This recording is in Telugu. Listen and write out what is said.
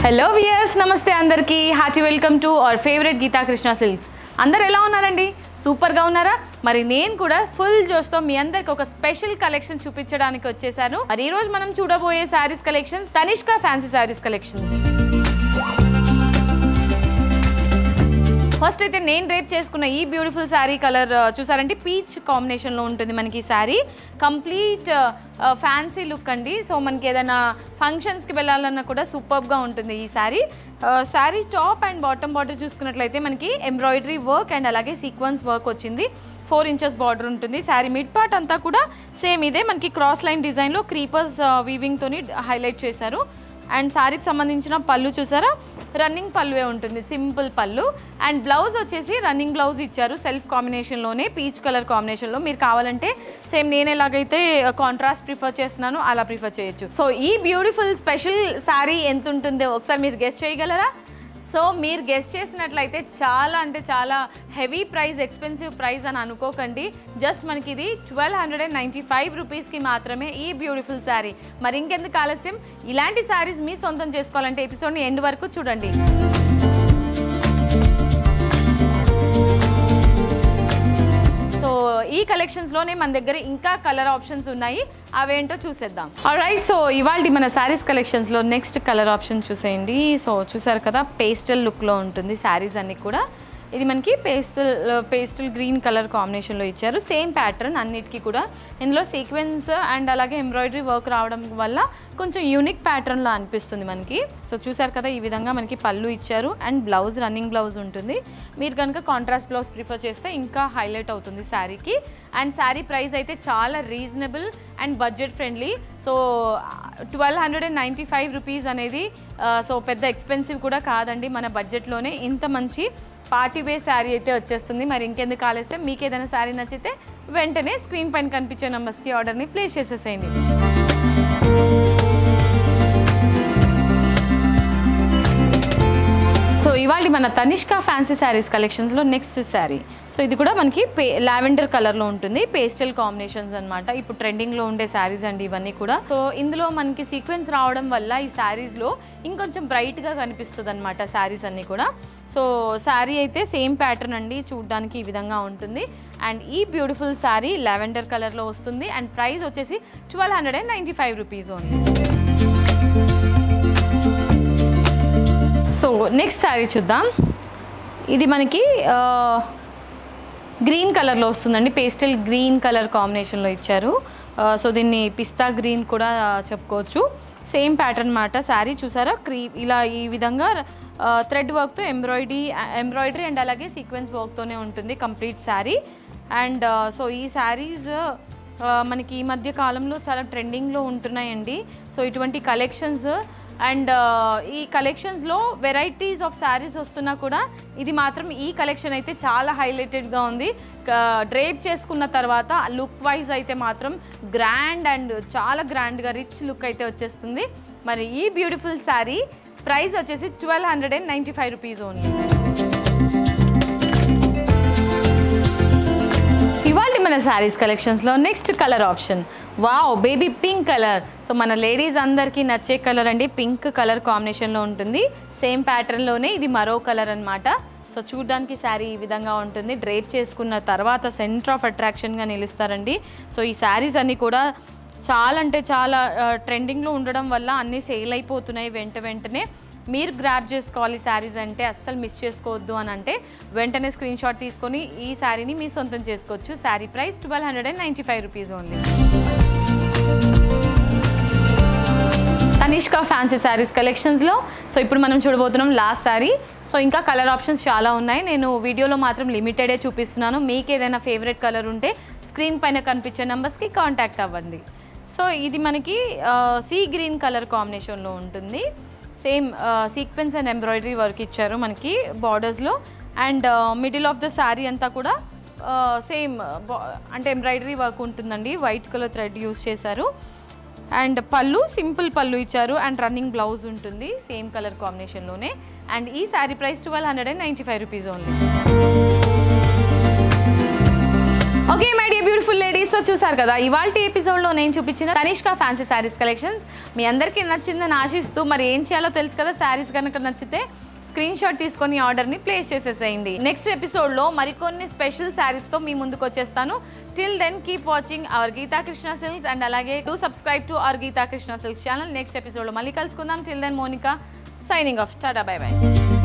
హలో వియర్స్ నమస్తే అందరికీ hearty welcome to our favourite Geetha Krishna silks అందరు ఎలా ఉన్నారండి సూపర్గా ఉన్నారా మరి నేను కూడా ఫుల్ జోష్తో మీ అందరికి ఒక స్పెషల్ కలెక్షన్ చూపించడానికి వచ్చేసాను మరి ఈ రోజు మనం చూడబోయే saris collections Tanishka fancy saris collections first అయితే నేను రేప్ చేసుకున్న ఈ బ్యూటిఫుల్ శారీ కలర్ చూసారంటే పీచ్ కాంబినేషన్లో ఉంటుంది మనకి ఈ శారీ కంప్లీట్ ఫ్యాన్సీ లుక్ అండి సో మనకి ఏదైనా ఫంక్షన్స్కి వెళ్ళాలన్నా కూడా సూపర్గా ఉంటుంది ఈ sari sari top and bottom border చూసుకున్నట్లయితే మనకి ఎంబ్రాయిడరీ వర్క్ అండ్ అలాగే సీక్వెన్స్ వర్క్ వచ్చింది ఫోర్ ఇంచెస్ బార్డర్ ఉంటుంది శారీ మిడ్ పార్ట్ అంతా కూడా సేమ్ ఇదే మనకి క్రాస్ లైన్ డిజైన్లో క్రీపర్స్ వీవింగ్తోని హైలైట్ చేశారు అండ్ శారీకి సంబంధించిన పళ్ళు చూసారా రన్నింగ్ పళ్ళువే ఉంటుంది సింపుల్ పళ్ళు అండ్ బ్లౌజ్ వచ్చేసి రన్నింగ్ బ్లౌజ్ ఇచ్చారు సెల్ఫ్ కాంబినేషన్లోనే పీచ్ కలర్ కాంబినేషన్లో మీరు కావాలంటే సేమ్ నేను ఎలాగైతే కాంట్రాస్ట్ ప్రిఫర్ చేస్తున్నానో అలా ప్రిఫర్ చేయొచ్చు సో ఈ బ్యూటిఫుల్ స్పెషల్ శారీ ఎంత ఉంటుందో ఒకసారి మీరు గెస్ట్ చేయగలరా సో మీరు గెస్ట్ చేసినట్లయితే చాలా అంటే చాలా హెవీ ప్రైస్ ఎక్స్పెన్సివ్ ప్రైస్ అని అనుకోకండి జస్ట్ మనకి ఇది twelve hundred and ninety five రూపీస్కి మాత్రమే ఈ బ్యూటిఫుల్ శారీ మరి ఇంకెందుకు ఆలస్యం ఇలాంటి శారీస్ మీ సొంతం చేసుకోవాలంటే ఎపిసోడ్ని ఎండ్ వరకు చూడండి సో ఈ కలెక్షన్స్లోనే మన దగ్గర ఇంకా కలర్ ఆప్షన్స్ ఉన్నాయి అవేంటో చూసేద్దాం రైట్ సో ఇవాళ మన శారీస్ కలెక్షన్స్లో నెక్స్ట్ కలర్ ఆప్షన్ చూసేయండి సో చూసారు కదా పేస్టల్ లుక్లో ఉంటుంది శారీస్ అన్నీ కూడా ఇది మనకి పేస్టల్ పేస్టల్ గ్రీన్ కలర్ కాంబినేషన్లో ఇచ్చారు సేమ్ ప్యాటర్న్ అన్నిటికీ కూడా ఇందులో సీక్వెన్స్ అండ్ అలాగే ఎంబ్రాయిడరీ వర్క్ రావడం వల్ల కొంచెం యూనిక్ ప్యాటర్న్లో అనిపిస్తుంది మనకి సో చూసారు కదా ఈ విధంగా మనకి పళ్ళు ఇచ్చారు అండ్ బ్లౌజ్ రన్నింగ్ బ్లౌజ్ ఉంటుంది మీరు కనుక కాంట్రాస్ట్ బ్లౌజ్ ప్రిఫర్ చేస్తే ఇంకా హైలైట్ అవుతుంది శారీకి అండ్ శారీ ప్రైస్ అయితే చాలా reasonable and budget friendly so twelve hundred and ninety five rupees అనేది సో పెద్ద ఎక్స్పెన్సివ్ కూడా కాదండి మన బడ్జెట్లోనే ఇంత మంచి పార్టీ వేర్ శారీ అయితే వచ్చేస్తుంది మరి ఇంకెందుకు ఆలస్యం మీకు ఏదైనా శారీ నచ్చితే వెంటనే స్క్రీన్ పైన కనిపించే నెంబర్స్కి ఆర్డర్ని ప్లేస్ చేసేసేయండి సో ఇవాళ మన తనిష్క ఫ్యాన్సీ శారీస్ కలెక్షన్స్లో నెక్స్ట్ శారీ సో ఇది కూడా మనకి పే లావెండర్ కలర్లో ఉంటుంది పేస్టల్ కాంబినేషన్స్ అనమాట ఇప్పుడు ట్రెండింగ్లో ఉండే శారీస్ అండి ఇవన్నీ కూడా సో ఇందులో మనకి సీక్వెన్స్ రావడం వల్ల ఈ శారీస్లో ఇంకొంచెం బ్రైట్గా కనిపిస్తుంది అనమాట శారీస్ అన్నీ కూడా సో శారీ అయితే సేమ్ ప్యాటర్న్ అండి చూడడానికి ఈ విధంగా ఉంటుంది అండ్ ఈ బ్యూటిఫుల్ శారీ లావెండర్ కలర్లో వస్తుంది అండ్ ప్రైస్ వచ్చేసి twelve hundred and ninety five rupees only so next sari చూద్దాం ఇది మనకి గ్రీన్ కలర్లో వస్తుందండి పేస్టల్ గ్రీన్ కలర్ కాంబినేషన్లో ఇచ్చారు సో దీన్ని పిస్తా గ్రీన్ కూడా చెప్పుకోవచ్చు సేమ్ ప్యాటర్న్ మాట శారీ చూసారా క్రీ ఇలా ఈ విధంగా థ్రెడ్ వర్క్తో ఎంబ్రాయిడరీ ఎంబ్రాయిడరీ అండ్ అలాగే సీక్వెన్స్ వర్క్తోనే ఉంటుంది కంప్లీట్ శారీ అండ్ సో ఈ శారీస్ మనకి ఈ మధ్య కాలంలో చాలా ట్రెండింగ్లో ఉంటున్నాయండి సో ఇటువంటి కలెక్షన్స్ అండ్ ఈ కలెక్షన్స్లో వెరైటీస్ ఆఫ్ శారీస్ వస్తున్నా కూడా ఇది మాత్రం ఈ కలెక్షన్ అయితే చాలా హైలైటెడ్గా ఉంది డ్రేప్ చేసుకున్న తర్వాత లుక్ వైజ్ అయితే మాత్రం గ్రాండ్ అండ్ చాలా గ్రాండ్గా రిచ్ లుక్ అయితే వచ్చేస్తుంది మరి ఈ బ్యూటిఫుల్ శారీ ప్రైస్ వచ్చేసి twelve hundred and ninety five rupees only ఇవాళ మన శారీస్ కలెక్షన్స్లో next colour option wow baby pink colour so మన లేడీస్ అందరికీ నచ్చే కలర్ అండి పింక్ కలర్ కాంబినేషన్లో ఉంటుంది సేమ్ ప్యాటర్న్లోనే ఇది మరో కలర్ అనమాట సో చూడడానికి శారీ ఈ విధంగా ఉంటుంది డ్రేప్ చేసుకున్న తర్వాత సెంటర్ ఆఫ్ అట్రాక్షన్గా నిలుస్తారండి సో ఈ శారీస్ అన్నీ కూడా చాలా అంటే చాలా ట్రెండింగ్లో ఉండడం వల్ల అన్నీ సేల్ అయిపోతున్నాయి వెంట వెంటనే మీరు గ్రాప్ చేసుకోవాలి శారీస్ అంటే అస్సలు మిస్ చేసుకోవద్దు అని అంటే వెంటనే స్క్రీన్ షాట్ తీసుకొని ఈ శారీని మీ సొంతం చేసుకోవచ్చు sari price twelve hundred and ninety five rupees only Tanishka fancy saris కలెక్షన్స్లో సో ఇప్పుడు మనం చూడబోతున్నాం లాస్ట్ శారీ సో ఇంకా కలర్ ఆప్షన్స్ చాలా ఉన్నాయి నేను వీడియోలో మాత్రం లిమిటెడే చూపిస్తున్నాను మీకు ఏదైనా ఫేవరెట్ కలర్ ఉంటే స్క్రీన్ పైన కనిపించే నెంబర్స్కి కాంటాక్ట్ అవ్వండి సో ఇది మనకి సీ గ్రీన్ కలర్ కాంబినేషన్లో ఉంటుంది same sequence and embroidery work ఇచ్చారు మనకి బార్డర్స్లో and middle of the sari అంతా కూడా సేమ్ అంటే ఎంబ్రాయిడరీ వర్క్ ఉంటుందండి వైట్ కలర్ థ్రెడ్ యూస్ చేశారు అండ్ పళ్ళు సింపుల్ పళ్ళు ఇచ్చారు అండ్ రన్నింగ్ బ్లౌజ్ ఉంటుంది సేమ్ కలర్ కాంబినేషన్లోనే అండ్ ఈ sari price twelve hundred and ninety five rupees only okay my dear beautiful beautiful ladies తో చూసారు కదా ఇవాళ ఎపిసోడ్లో నేను చూపించిన తనిష్క ఫ్యాన్సీ శారీస్ కలెక్షన్స్ మీ అందరికీ నచ్చిందని ఆశిస్తూ మరి ఏం చేయాలో తెలుసు కదా శారీస్ కనుక నచ్చితే స్క్రీన్ షాట్ తీసుకొని ఆర్డర్ని ప్లేస్ చేసేసేయండి నెక్స్ట్ ఎపిసోడ్లో మరికొన్ని స్పెషల్ శారీస్తో మీ ముందుకు వచ్చేస్తాను till then keep watching our Geetha Krishna silks and అలాగే to subscribe to our Geetha Krishna silks channel next ఎపిసోడ్లో మళ్ళీ కలుసుకుందాం till then Monica signing off tata bye by